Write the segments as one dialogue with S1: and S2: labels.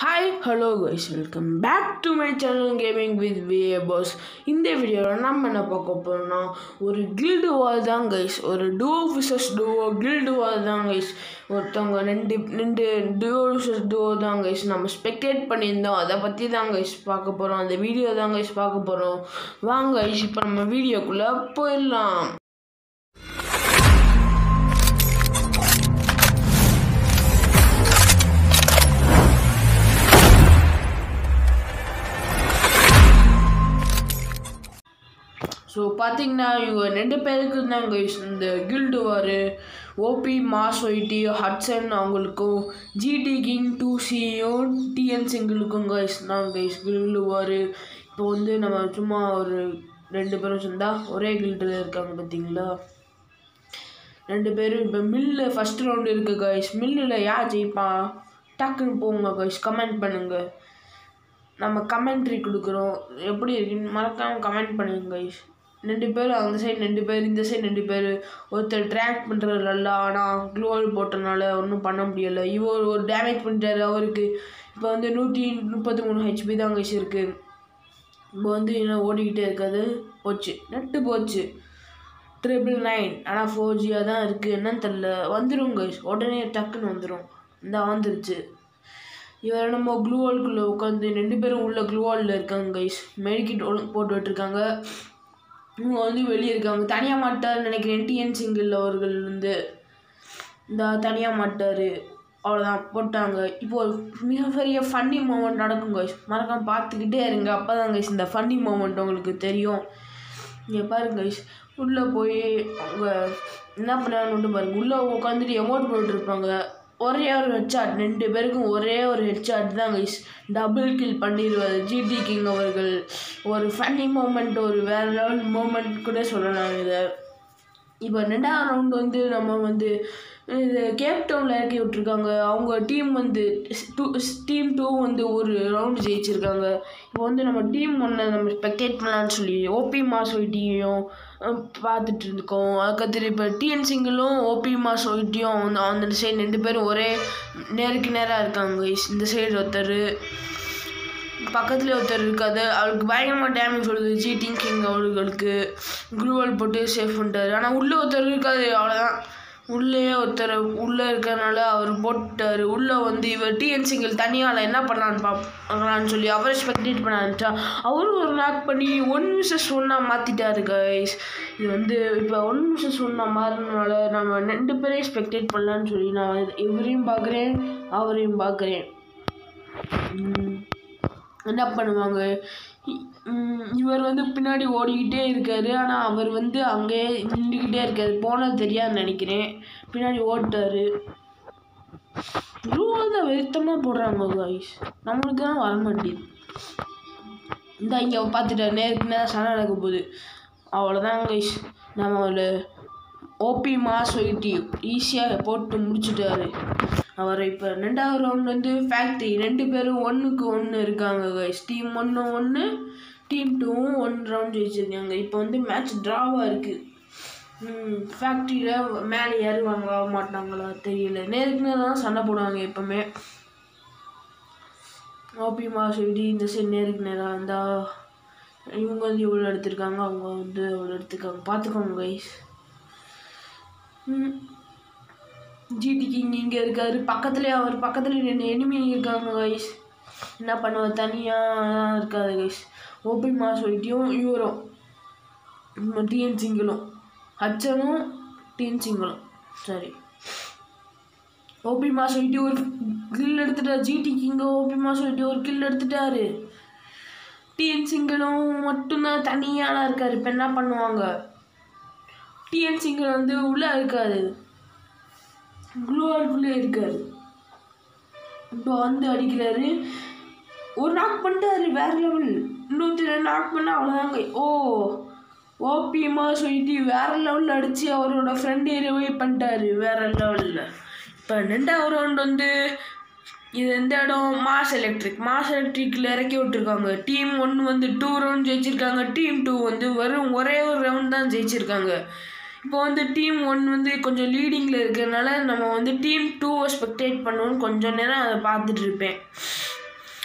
S1: Hi hello guys welcome back to my channel gaming with VA boss இந்த வீடியோவில் நம்ம என்ன பார்க்க போகிறோம்னா ஒரு கில்டு வால் தான் கைஸ் ஒரு டூவோ விசஸ் டூவோ கில்டு வால் தான் கைஸ் ஒருத்தவங்க ரெண்டு ரெண்டு டூவோ விசஸ் டூவோ தான் கைஸ் நம்ம ஸ்பெக்டேட் பண்ணியிருந்தோம் அதை பற்றி தான் கைஸ் பார்க்க போகிறோம் அந்த வீடியோ தான் கைஸ் பார்க்க போகிறோம் வாங்க கைஸ் இப்போ நம்ம வீடியோக்குள்ளே போயிடலாம் ஸோ பார்த்தீங்கன்னா இவங்க ரெண்டு பேருக்கு தான் கைஸ் இந்த guild war OP mass YT Hudson அவங்களுக்கும் ஜிடி கிங் டூ சியும் டிஎன் சிங்கிளுக்கும் கைஸ் தான் கைஸ் கில்டு வார் இப்போ வந்து நம்ம சும்மா ஒரு ரெண்டு பேரும் சேர்ந்தா ஒரே கில்டில் இருக்காங்க பார்த்தீங்களா ரெண்டு பேரும் இப்போ மில்லு ஃபஸ்ட் ரவுண்டு இருக்குது கைஸ் மில்லில் யார் ஜெயிப்பா டக்குன்னு போங்க கைஸ் கமெண்ட் பண்ணுங்கள் நம்ம கமெண்ட்ரி கொடுக்குறோம் எப்படி இருக்குன்னு மறக்காமல் கமெண்ட் பண்ணுங்க கைஸ் ரெண்டு பேரும் அந்த சைடு ரெண்டு பேர் இந்த சைடு ரெண்டு பேர் ஒருத்தர் ட்ராக் பண்ணுறது நல்லா ஆனால் க்ளோவல் போட்டனால ஒன்றும் பண்ண முடியலை இவர் ஒரு டேமேஜ் பண்ணிட்டாரு அவருக்கு இப்போ வந்து நூற்றி முப்பத்தி மூணு ஹெச்பி தான் கைஸ் இருக்குது இப்போ வந்து என்ன ஓடிக்கிட்டே இருக்காது போச்சு நெட்டு போச்சு ட்ரிபிள் நைன் ஆனால் ஃபோர் ஜியாக தான் இருக்குது என்னன்னு தெரில வந்துடும் கைஸ் உடனே டக்குன்னு வந்துடும் இந்த வந்துருச்சு இவர் நம்ம க்ளூவால்குள்ளே உட்காந்து ரெண்டு பேரும் உள்ள க்ளூவாலில் இருக்காங்க கைஸ் மெடிக்கிட் போட்டு விட்டுருக்காங்க இவங்க வந்து வெளியே இருக்காங்க தனியாக மாட்டார் நினைக்கிறேன் டிஎன் சிங்கிள் அவர்கள் வந்து இந்த தனியாக மாட்டார் அவ்வளோதான் போட்டாங்க இப்போ ஒரு மிகப்பெரிய ஃபன்னி மூமெண்ட் நடக்கும் கைஸ் மறக்காம பார்த்துக்கிட்டே இருங்க அப்போ தான் கைஸ் இந்த ஃபன்னி மூமெண்ட் உங்களுக்கு தெரியும் இங்கே பாருங்க கைஸ் உள்ளே போய் அவங்க என்ன பண்ணான்னு பாருங்க உள்ளே உட்காந்துட்டு எமௌண்ட் போட்டுருப்பாங்க ஒரே ஒரு ஹெட்ஷாட் ரெண்டு பேருக்கும் ஒரே ஒரு ஹெட்ஷாட் தான் கைஸ் டபுள் கில் பண்ணிடுவார் ஜிடி கிங் அவர்கள் ஒரு ஃபன்னி மூமெண்ட் ஒரு வேறு லெவல் மூமெண்ட் கூட சொல்லலாம் இதை இப்போ ரெண்டாவது ரவுண்டு வந்து நம்ம வந்து இது கேப் டவுனில் இறக்கி விட்ருக்காங்க அவங்க டீம் வந்து டூ டீம் டூ வந்து ஒரு ரவுண்டு ஜெயிச்சிருக்காங்க இப்போ வந்து நம்ம டீம் ஒன்றை நம்ம ஸ்பெக்டேட் பண்ணலான்னு சொல்லி ஓபி மாஸ் ஒய்டியும் பார்த்துட்டு இருக்கோம் அதுக்கடுத்து இப்போ டிஎன் சிங்கிளும் ஓபி மாஸ் ஒய்டியும் வந்து அந்த சைடு ரெண்டு பேரும் ஒரே நேருக்கு நேராக இருக்காங்க இந்த சைடு ஒருத்தர் பக்கத்துலேயே ஒருத்தர் இருக்காது அவளுக்கு பயங்கரமாக டேமேஜ் வருது ஜீட்டிங் கிங் அவர்களுக்கு குளூவல் போட்டு சேஃப் பண்ணிட்டாரு ஆனால் உள்ளே ஒருத்தர் இருக்காது அவ்வளோதான் உள்ளே ஒருத்தர் உள்ளே இருக்கிறனால அவர் போட்டார் உள்ளே வந்து இவர் டிஎன் சிங்கிள் தனியால் என்ன பண்ணலான்னு பார்க்கலான்னு சொல்லி அவரை ஸ்பெக்டேட் பண்ண ஆரம்பிச்சா அவரும் ஒரு நாக் பண்ணி ஒன் மிஸ்ஸஸ் ஒன்னாக மாற்றிட்டாரு கைஸ் இது வந்து இப்போ ஒன் மிஸ்ஸஸ் ஒன்னாக மாறினால நம்ம ரெண்டு பேரையும் ஸ்பெக்டேட் பண்ணலான்னு சொல்லி நான் இவரையும் பார்க்குறேன் அவரையும் பார்க்குறேன் என்ன பண்ணுவாங்க இவர் வந்து பின்னாடி ஓடிக்கிட்டே இருக்காரு ஆனால் அவர் வந்து அங்கேயே நின்றுக்கிட்டே இருக்காரு போனது தெரியாதுன்னு நினைக்கிறேன் பின்னாடி ஓட்டாரு ரூல் தான் வெறுத்தமாக போடுறாங்க கைஸ் நம்மளுக்கு தான் வர மாட்டேங்குது இந்த இங்கே பார்த்துட்டாரு நேருக்கு நேரம் சண்டை நடக்க போகுது அவ்வளோதான் கைஸ் நம்ம ஒரு ஓபி மாஸ் ஒயிட்டி ஈஸியாக போட்டு முடிச்சுட்டாரு அவர் இப்போ ரெண்டாவது ரவுண்ட் வந்து ஃபேக்ட்ரி ரெண்டு பேரும் ஒன்றுக்கு ஒன்று இருக்காங்க கைஸ் டீம் ஒன்று ஒன்று டீம் டூவும் ஒன் ரவுண்ட் ஜெயிச்சிருக்காங்க இப்போ வந்து மேட்ச் ட்ராவாக இருக்குது ஃபேக்ட்ரியில் மேலே ஏறுவாங்களா மாட்டாங்களா தெரியல நேருக்கு நேரம் தான் சண்டை போடுவாங்க எப்போவுமே ஓபி மாஸ் ஒயிட்டி இந்த சைடு நேருக்கு நேராக இருந்தால் இவங்க வந்து இவ்வளோ எடுத்திருக்காங்க அவங்க வந்து அவ்வளோ எடுத்துருக்காங்க பார்த்துக்கோங்க கைஸ் ஜிடி கிங் இங்கே இருக்காரு பக்கத்துலேயே அவர் பக்கத்துலேயே ரெண்டு எனிமி இருக்காங்க கைஸ் என்ன பண்ணுவார் தனியாக இருக்காது கைஸ் ஓபி மாஸ் ஒயிட்டியும் இவரும் டிஎன் சிங்கிளும் ஹச்சனும் டிஎன் சிங்கிளும் சரி ஓபி மாஸ் ஒயிட்டி ஒரு கில் எடுத்துட்டார் ஜிடி கிங்க ஓபி மாஸ் ஒயிட்டி ஒரு கில் எடுத்துட்டாரு டிஎன் சிங்கிளும் மட்டும்தான் தனியாக இருக்கார் இப்போ என்ன பண்ணுவாங்க டிஎன் சிங்கிள் வந்து உள்ளே இருக்காது குளோவால்குள்ளே இருக்காரு இப்போ வந்து அடிக்கிறாரு ஒரு நாக் பண்ணிட்டாரு வேற லெவல் இன்னொருத்தர் ரெண்டு நாக் பண்ணால் அவ்வளோதாங்க ஓ ஓபிஎம்மா சொல்லிட்டு வேற லெவலில் அடித்து அவரோட ஃப்ரெண்ட் ஏரியாவே பண்ணிட்டாரு வேற லெவலில் இப்போ ரெண்டாவது ரவுண்ட் வந்து இது எந்த இடம் மாஸ் எலக்ட்ரிக் மாஸ் எலக்ட்ரிக்கில் இறக்கி விட்டுருக்காங்க டீம் ஒன்று வந்து டூ ரவுண்ட் ஜெயிச்சிருக்காங்க டீம் டூ வந்து வெறும் ஒரே ஒரு ரவுண்ட் தான் ஜெயிச்சிருக்காங்க இப்போ வந்து டீம் ஒன் வந்து கொஞ்சம் லீடிங்கில் இருக்கிறதுனால நம்ம வந்து டீம் டூவை ஸ்பெக்டேட் பண்ணணும்னு கொஞ்சம் நேரம் அதை பார்த்துட்டு இருப்பேன்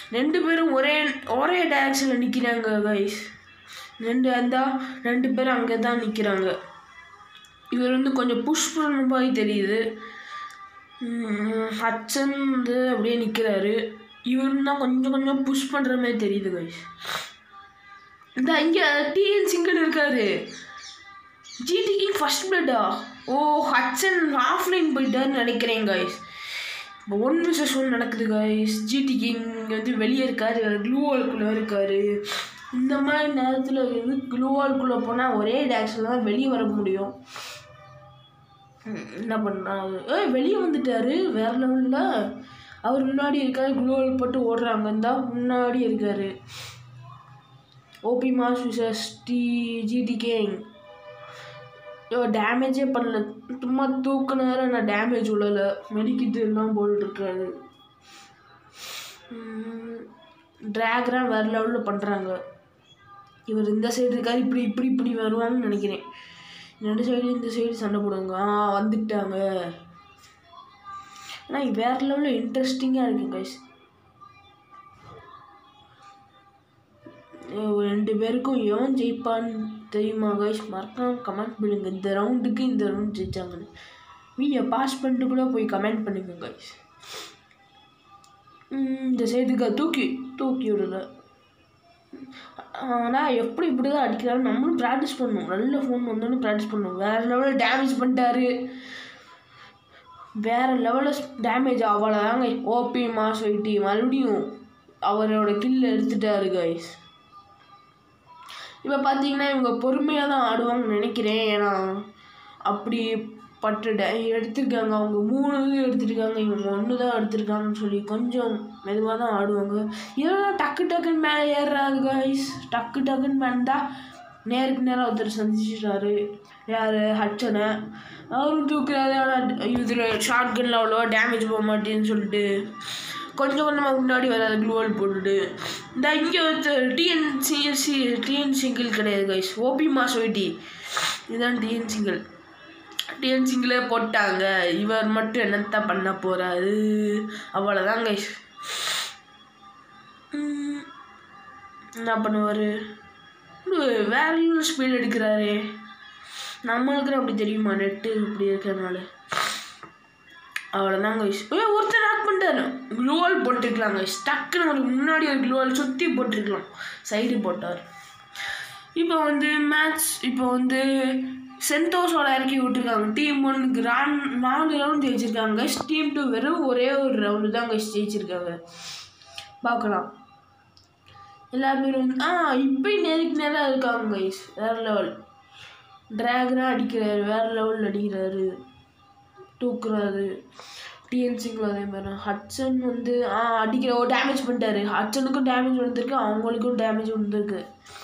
S1: ரெண்டு பேரும் ஒரே ஒரே டைரக்ஷனில் நிற்கிறாங்க கைஸ் ரெண்டு அந்த ரெண்டு பேரும் அங்கே தான் நிற்கிறாங்க இவர் வந்து கொஞ்சம் புஷ் பண்ண மாதிரி தெரியுது உம், ஹட்சன் வந்து அப்படியே நிற்கிறாரு இவர் தான் கொஞ்சம் கொஞ்சம் புஷ் பண்ணுற மாதிரி தெரியுது கைஸ் இந்த இங்கே டிஎன் சிங்கன் இருக்காரு ஜிடிக்கு ஃபர்ஸ்ட் பிளட்டா ஓ ஹட்சன் ஆஃப்லைன் போயிட்டாருன்னு நினைக்கிறேன் கைஸ் இப்போ ஒன் மிஸ்ஸஸ் ஒன் நடக்குது கைஸ் ஜிடி கிங் வந்து வெளியே இருக்காரு க்ளூவால்குள்ளே இருக்காரு இந்த மாதிரி நேரத்தில் வந்து க்ளூவால்குள்ளே போனால் ஒரே டேக்ஸில் தான் வெளியே வர முடியும் ம், என்ன பண்ணாரு ஏய் வெளியே வந்துட்டாரு வேற லெவலில் அவர் முன்னாடி இருக்காரு க்ளூவால் போட்டு ஓடுறாங்க இருந்தா முன்னாடி இருக்காரு ஓபி மாஸ் விசஸ் டி ஜிடி கேங் ஐயோ டேமேஜே பண்ணல சும்மா தூக்குனாரு நான் டேமேஜ் உள்ளல மெடிக்கிட்டு எல்லாம் போட்டுருக்காரு ட்ராக்லாம் வேறு லெவலில் பண்ணுறாங்க இவர் இந்த சைடு இருக்காரு இப்படி இப்படி இப்படி வருவாங்கன்னு நினைக்கிறேன் ரெண்டு சைடு இந்த சைடு சண்டை போடுவாங்க ஆ வந்துட்டாங்க ஆனால் வேறு லெவலில் இன்ட்ரெஸ்டிங்காக இருக்கு கைஸ் ரெண்டு பேருக்கும் எவன் ஜெயிப்பான்னு தெரியுமா கைஸ் மறக்காம கமெண்ட் பண்ணுங்க இந்த ரவுண்டுக்கு இந்த ரவுண்ட் ஜெயிச்சாங்கன்னு வீடியோ பாஸ் பண்ணிட்டு கூட போய் கமெண்ட் பண்ணுங்க கைஸ் இந்த சைடுக்கு தூக்கி தூக்கி விடல ஆனால் எப்படி இப்படி தான் அடிக்கிறாரு நம்மளும் ப்ராக்டிஸ் பண்ணணும் நல்ல ஃபோன் வந்தோன்னு ப்ராக்டிஸ் பண்ணணும் வேறு லெவலில் டேமேஜ் பண்ணிட்டாரு வேறு லெவலில் டேமேஜ் அவ்வளோதாங்க ஓபி மாஸ் ஐடி மறுபடியும் அவரோட கில்ல எடுத்துட்டாரு கைஸ் இப்போ பார்த்தீங்கன்னா இவங்க பொறுமையாக தான் ஆடுவாங்கன்னு நினைக்கிறேன் ஏன்னா அப்படி பட்டு டே எடுத்திருக்காங்க அவங்க மூணு இது எடுத்திருக்காங்க இவங்க ஒன்று தான் எடுத்திருக்காங்கன்னு சொல்லி கொஞ்சம் மெதுவாக தான் ஆடுவாங்க இதெல்லாம் டக்கு டக்குன்னு மேலே ஏறுறாரு கைஸ் டக்கு டக்குன்னு வந்தா நேருக்கு நேராக ஒருத்தர் சந்திச்சிட்டாரு யார் ஹட்சனை அவரும் தூக்குறாரு ஆனால் இதில் ஷார்ட் கன்னில் அவ்வளோவா டேமேஜ் போக மாட்டேன்னு சொல்லிட்டு கொஞ்சம் கொஞ்சமாக முன்னாடி வராது க்ளூவல் போட்டுட்டு இந்த இங்கே ஒருத்தர் டிஎன்சிஎஸ்சி டிஎன் சிங்கிள் கிடையாது கைஸ் ஓபி மாஸ் ஒய்டி இதுதான் டிஎன் சிங்கிள் டிஎன் சிங்கிளே போட்டாங்க இவர் மட்டும் என்னத்த பண்ண போகிறாரு அவ்வளோதான் கைஸ் என்ன பண்ணுவார் வேற ஸ்பீட் எடுக்கிறாரே நம்மளுக்கு அப்படி தெரியுமா நெட்டு இப்படி இருக்கிறதுனால அவ்வளோதான் கைஸ் ஏ ஒருத்தர் நாக் பண்ணிட்டாரு க்ளூவால் போட்டிருக்கலாம் கைஸ் டக்குன்னு ஒரு முன்னாடி ஒரு க்ளூவால் சுற்றி போட்டிருக்கலாம் சைடு போட்டார் இப்போ வந்து மேட்ச் இப்போ வந்து சென்டோஸோட இறக்கி விட்டுருக்காங்க டீம் ஒன்றுக்கு ரான் நாலு ரவுண்ட் ஜெயிச்சிருக்காங்க கைஸ் டீம் டூ வெறும் ஒரே ஒரு ரவுண்டு தான் கைஸ் ஜெயிச்சிருக்காங்க பார்க்கலாம் எல்லா பேரும் வந்து ஆ இப்போயும் நேருக்கு நேராக இருக்காங்க கைஸ் வேறு லெவல் ட்ராகனாக அடிக்கிறாரு வேறு லெவலில் அடிக்கிறாரு தூக்குறாரு டிஎன்சிங்களும் அதே மாதிரி தான் ஹட்சன் வந்து ஆ அடிக்கிற ஓ டேமேஜ் பண்ணிட்டாரு ஹட்சனுக்கும் டேமேஜ் வந்திருக்கு அவங்களுக்கும் டேமேஜ் வந்திருக்கு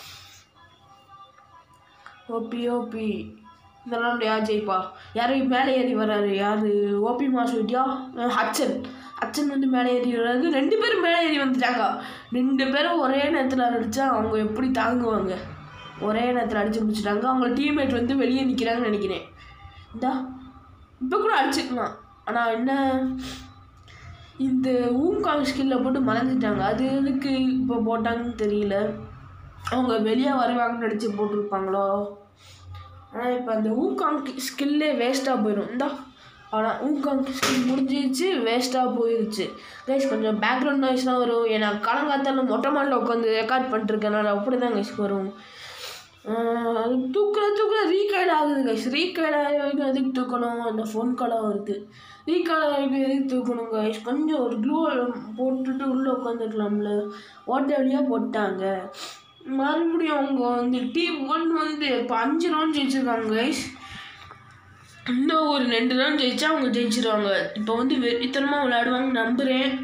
S1: ஓபி ஓபி இதெல்லாம் யார் ஜெயிப்பா யாரும் மேலே ஏறி வராரு யார் ஓபி மாஸ் விட்டியா ஹட்சன் ஹட்சன் வந்து மேலே ஏறி வராரு ரெண்டு பேரும் மேலே ஏறி வந்துட்டாங்க ரெண்டு பேரும் ஒரே நேரத்தில் அடித்தா அவங்க எப்படி தாங்குவாங்க ஒரே நேரத்தில் அடிச்சு முடிச்சிட்டாங்க அவங்க டீம்மேட் வந்து வெளியே நிற்கிறாங்கன்னு நினைக்கிறேன் இந்தா இப்போ கூட அடிச்சுக்கலாம் ஆனால் என்ன இந்த ஊங்காங் ஸ்கில்ல போட்டு மறைஞ்சிட்டாங்க அது எதுக்கு இப்போ போட்டாங்கன்னு தெரியல அவங்க வெளியே வருவாங்கன்னு நினச்சி போட்டிருப்பாங்களோ ஆனால் இப்போ அந்த ஊங்காங் ஸ்கில்லே வேஸ்ட்டாக போயிடும் இந்தா ஆனால் ஊங்காங் ஸ்கில் முடிஞ்சிருச்சு வேஸ்ட்டாக போயிருச்சு கைஸ் கொஞ்சம் பேக்ரவுண்ட் நாய்ஸ்லாம் வரும் ஏன்னா காலங்காத்தால மொட்டை மாடில் உட்காந்து ரெக்கார்ட் பண்ணிட்டுருக்கனால அப்படி தான் கைஸ் வரும் ஆஹ் அது தூக்குற தூக்குற ரீகார்ட் ஆகுது கைஸ் ரீகார்ட் ஆகி வரைக்கும் எதுக்கு தூக்கணும் அந்த ஃபோன் காலாக வருது ரீகார்ட் ஆகி எதுக்கு தூக்கணும் கைஸ் கொஞ்சம் ஒரு க்ளூ போட்டுட்டு உள்ளே உட்காந்துக்கலாம்ல ஓட்ட வழியாக போட்டாங்க மறுபடியும் அவங்க வந்து டீம் ஒன் வந்து இப்போ அஞ்சு ரவுண்ட் ஜெயிச்சிருக்காங்க கைஸ் இன்னும் ஒரு ரெண்டு ரவுண்ட் ஜெயிச்சா அவங்க ஜெயிச்சிருவாங்க இப்போ வந்து வெறித்தனமாக விளையாடுவாங்க நம்புகிறேன்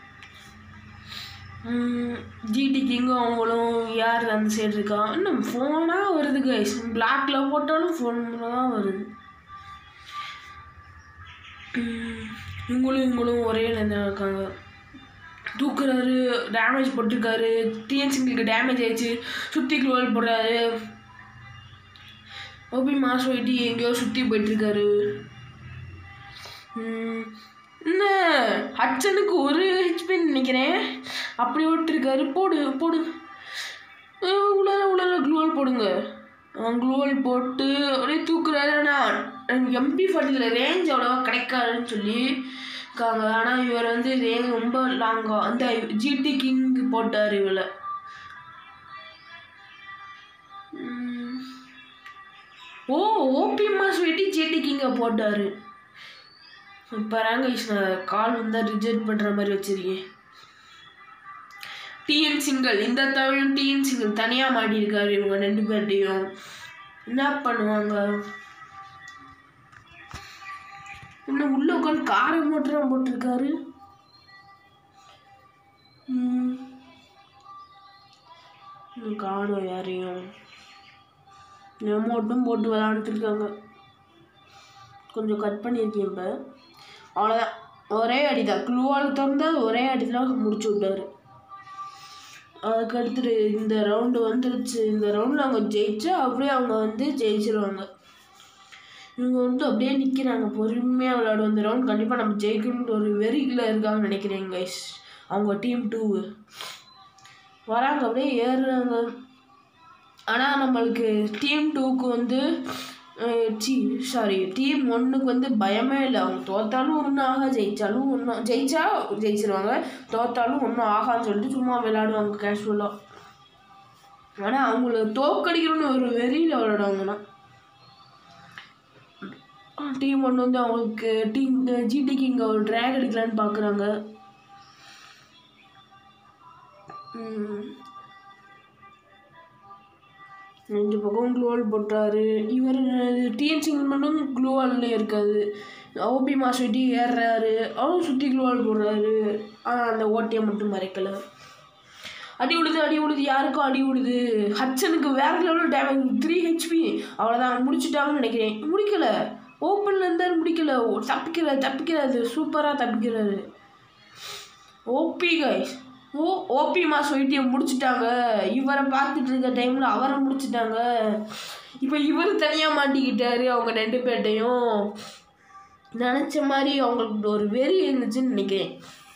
S1: ஜிடி கிங்கும் அவங்களும் யார் அந்த சைடு இருக்கா இன்னும் ஃபோனாக வருது கைஸ் பிளாக்ல போட்டாலும் ஃபோன் தான் வருது உம், இவங்களும் இவங்களும் ஒரே நேரம் இருக்காங்க தூக்குறாரு டேமேஜ் போட்டிருக்காரு டிஎன்சிங்களுக்கு டேமேஜ் ஆயிடுச்சு சுற்றி க்ளோல் போடுறாரு ஓபி மாஸ் ஒயிட்டி எங்கேயோ சுற்றி போயிட்டுருக்காரு என்ன ஹட்சனுக்கு ஒரு ஹெச்பின்னு நினைக்கிறேன் அப்படி விட்டுருக்காரு போடு போடு அஹ் உள்ளார உள்ளார க்ளூவல் போடுங்க க்ளூவல் போட்டு அப்படியே தூக்குறாரு ஆனால் எம்பி ஃபார்ட்டியில் ரேஞ்ச் அவ்வளோவா கிடைக்காதுன்னு சொல்லி இருக்காங்க ஆனால் இவர் வந்து ரேஞ்ச் ரொம்ப லாங்காக அந்த ஜிடி கிங் போட்டார் இவளை உம். ஓ ஓபி மாஸ் வெட்டி ஜிடி கிங்கை போட்டார் இப்போ ரேங்கேஷ் நான் கால் வந்தால் ரிஜெக்ட் பண்ணுற மாதிரி வச்சிருக்கேன் டிஎன் சிங்கிள் இந்த தவிர டிஎன் சிங்கிள் தனியாக மாட்டியிருக்காரு இவங்க ரெண்டு பேர்ட்டையும் என்ன பண்ணுவாங்க இன்னும் உள்ள உட்காந்து காரை மட்டும் போட்டிருக்காரு ம். இன்னும் காணும் யாரையும் எமௌண்ட்டும் போட்டு விளாண்டுருக்காங்க கொஞ்சம் கட் பண்ணியிருக்கேன் இப்போ அவ்வளோதான் ஒரே அடி தான் க்ளூவால் திறந்தா ஒரே அடித்தில் முடிச்சு விட்டாரு அதுக்கு அடுத்துட்டு இந்த ரவுண்டு வந்துருச்சு இந்த ரவுண்டில் அவங்க ஜெயிச்சா அப்படியே அவங்க வந்து ஜெயிச்சிருவாங்க இவங்க வந்து அப்படியே நிற்கிறாங்க பொறுமையாக விளையாடும் இந்த ரவுண்ட் கண்டிப்பாக நம்ம ஜெயிக்கணுன்ற ஒரு வெறியில் இருக்காங்கன்னு நினைக்கிறேன் கைஸ் அவங்க டீம் டூ வராங்க அப்படியே ஏறுறாங்க ஆனால் நம்மளுக்கு டீம் டூக்கு வந்து சி சாரி டீம் ஒன்றுக்கு வந்து பயமே இல்லை அவங்க தோத்தாலும் ஒன்றும் ஆகா ஜெயித்தாலும் ஒன்றும் ஜெயிச்சா ஜெயிச்சிருவாங்க தோத்தாலும் ஒன்றும் ஆகான்னு சொல்லிட்டு சும்மா விளையாடுவாங்க கேஷுவலாக ஆனால் அவங்கள தோக்கடிக்கணும்னு ஒரு வெறியில் விளையாடுவாங்கன்னா டீம் ஒன்று வந்து அவங்களுக்கு டீம் ஜிடிக்கு இங்கே ஒரு ட்ராக் அடிக்கலான்னு பார்க்குறாங்க ரெண்டு பக்கம் க்ளோவால் போட்டாரு இவர் டிஎன் சிங்கிள் மட்டும் க்ளோவால்ல இருக்காது ஓபி மாஸ் வெட்டி ஏறுறாரு அவரும் சுற்றி க்ளோவால் போடுறாரு ஆனால் அந்த ஓட்டியை மட்டும் மறைக்கலை அடி விடுது அடி விடுது யாருக்கும் அடி விடுது ஹட்சனுக்கு வேற லெவலில் டேமேஜ் த்ரீ ஹெச்பி அவ்வளோதான் முடிச்சுட்டாங்கன்னு நினைக்கிறேன் முடிக்கல ஓப்பனில் இருந்தாலும் முடிக்கல ஓ, தப்பிக்கிறாரு தப்பிக்கிறாரு சூப்பராக தப்பிக்கிறாரு ஓபி கைஸ் ஓ ஓபி மாஸ் வெயிட்டியை முடிச்சிட்டாங்க இவரை பார்த்துட்டு இருக்க டைமில் அவரை முடிச்சிட்டாங்க இப்போ இவர் தனியாக மாட்டிக்கிட்டாரு அவங்க ரெண்டு பேர்ட்டையும் நினச்ச மாதிரி அவங்களுக்கு ஒரு வெறி இருந்துச்சுன்னு நினைக்கிறேன்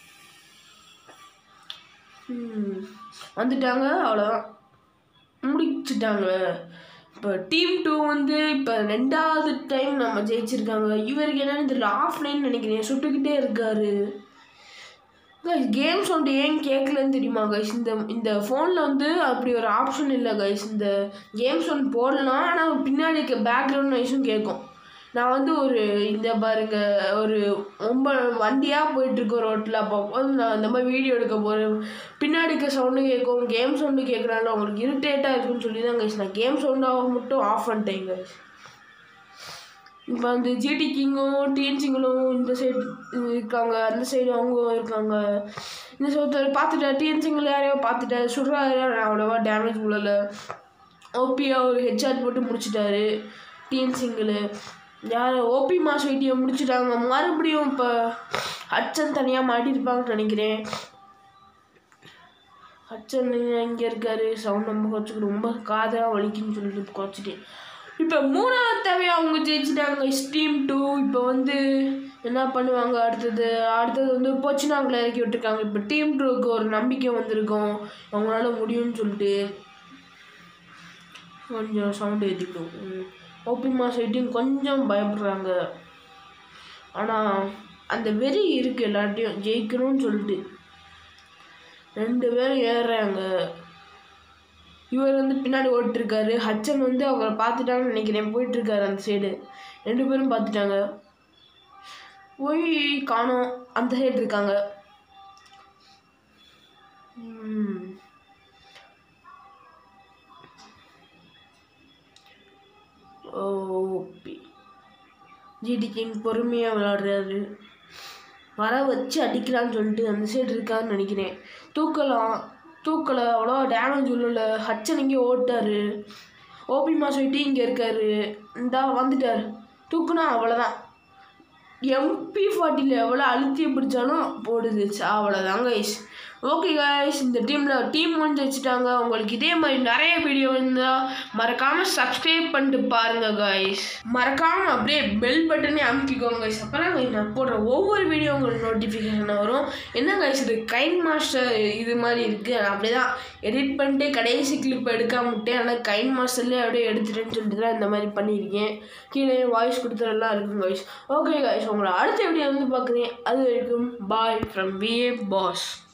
S1: ம், வந்துட்டாங்க அவ்வளோதான் முடிச்சிட்டாங்க இப்போ டீம் டூ வந்து இப்போ ரெண்டாவது டைம் நம்ம ஜெயிச்சிருக்காங்க இவருக்கு என்னன்னு தெரியல ஆஃப்லைன் நினைக்கிறேன் சுட்டுக்கிட்டே இருக்காரு கைஸ் கேம் சவுண்ட் ஏன் கேட்கலன்னு தெரியுமா கைஸ் இந்த இந்த ஃபோனில் வந்து அப்படி ஒரு ஆப்ஷன் இல்லை கைஸ் இந்த கேம் சவுண்ட் போடலாம் ஆனால் பின்னாடி இருக்க பேக்ரவுண்ட் நாய்ஸும் கேட்கும் நான் வந்து ஒரு இந்த பாருங்க ஒரு ரொம்ப வண்டியாக போயிட்டுருக்க ரோட்டில் அப்போ வந்து நான் இந்த மாதிரி வீடியோ எடுக்க போகிறேன் பின்னாடி இருக்க சவுண்டு கேட்கும் கேம் சவுண்டு கேட்குறாங்க அவங்களுக்கு இரிட்டேட்டாக இருக்குன்னு சொல்லி தான் கைஸ் நான் கேம் சவுண்டாக மட்டும் ஆஃப் பண்ணிட்டேன் கைஸ் இப்போ அந்த ஜிடி கிங்கும் டிஎன் சிங்களும் இந்த சைடு இருக்காங்க அந்த சைடு அவங்க இருக்காங்க இந்த சைடு பார்த்துட்டேன் டிஎன் சிங்கிள் யாரையோ பார்த்துட்டேன் சுடுறாரு அவ்வளோவா டேமேஜ் விழல ஓபியா ஒரு ஹெட்ஷாட் போட்டு முடிச்சிட்டாரு டிஎன் சிங்கிள் யார் ஓபி மாஸ் வெயிட்டியை முடிச்சிட்டாங்க மறுபடியும் இப்போ ஹட்சன் தனியாக மாட்டியிருப்பாங்கன்னு நினைக்கிறேன் ஹட்சன் இங்கே இருக்காரு சவுண்ட் நம்ம குறைச்சிக்கிட்டு ரொம்ப காதாக வலிக்குன்னு சொல்லிட்டு குறைச்சிட்டேன் இப்போ மூணாவது தடவை அவங்க ஜெயிச்சிட்டாங்க ஸ்டீம் டூ இப்போ வந்து என்ன பண்ணுவாங்க அடுத்தது அடுத்தது வந்து பொச்சினாங்களை இறக்கி விட்டுருக்காங்க இப்போ டீம் டூக்கு ஒரு நம்பிக்கை வந்திருக்கும் அவங்களால முடியும்னு சொல்லிட்டு கொஞ்சம் சவுண்டு ஏற்றிக்கணும் ஓபி மாஸ் எயிட்டியும் கொஞ்சம் பயப்படுறாங்க ஆனால் அந்த வெறி இருக்குது எல்லாத்தையும் ஜெயிக்கணும்னு சொல்லிட்டு ரெண்டு பேரும் ஏறுறாங்க இவர் வந்து பின்னாடி ஓட்டிருக்காரு ஹச்சன் வந்து அவரை பார்த்துட்டாங்கன்னு நினைக்கிறேன் போயிட்டுருக்காரு அந்த சைடு ரெண்டு பேரும் பார்த்துட்டாங்க போய் காணோம் அந்த சைடு இருக்காங்க ம். ஓபி ஜிடி கிங் பொறுமையாக விளாடுறாரு வர வச்சு அடிக்கலான்னு சொல்லிட்டு அந்த சைடு இருக்கான்னு நினைக்கிறேன் தூக்கலாம் தூக்கலை அவ்வளோ டேமேஜ் உள்ள ஹச்சன் இங்கே ஓட்டாரு ஓபி மாசோயிட்டி இங்கே இருக்காரு இந்தா வந்துட்டார் தூக்குனா அவ்வளோதான் எம்பி ஃபார்ட்டியில் எவ்வளோ அழுத்தி பிடிச்சாலும் போடுது அவ்வளோதான் கைஸ் ஓகே காய்ஸ் இந்த டீமில் டீம் முடிஞ்சு வச்சுட்டாங்க உங்களுக்கு இதே மாதிரி நிறைய வீடியோ இருந்தால் மறக்காமல் சப்ஸ்கிரைப் பண்ணிட்டு பாருங்க காய்ஸ் மறக்காமல் அப்படியே பெல் பட்டனே அமுக்கிக்கோங்க guys அப்போ தான் நான் போடுற ஒவ்வொரு வீடியோ உங்களுக்கு நோட்டிஃபிகேஷன் வரும் என்ன காய்ஸ் இது கைன் மாஸ்டர் இது மாதிரி இருக்குது நான் அப்படியே தான் எடிட் பண்ணிட்டு கடைசி கிளிப் எடுக்காம விட்டேன் ஆனால் கைன் மாஸ்டர்லேயே அப்படியே எடுத்துட்டேன்னு சொல்லிட்டு தான் இந்த மாதிரி பண்ணியிருக்கேன் கீழே வாய்ஸ் கொடுத்துறலாம் இருக்கும் காய்ஸ் ஓகே காய்ஸ் உங்களை அடுத்த வீடியோ வந்து பார்க்குறேன் அது வரைக்கும் பாய் ஃப்ரம் விஏ பாஸ்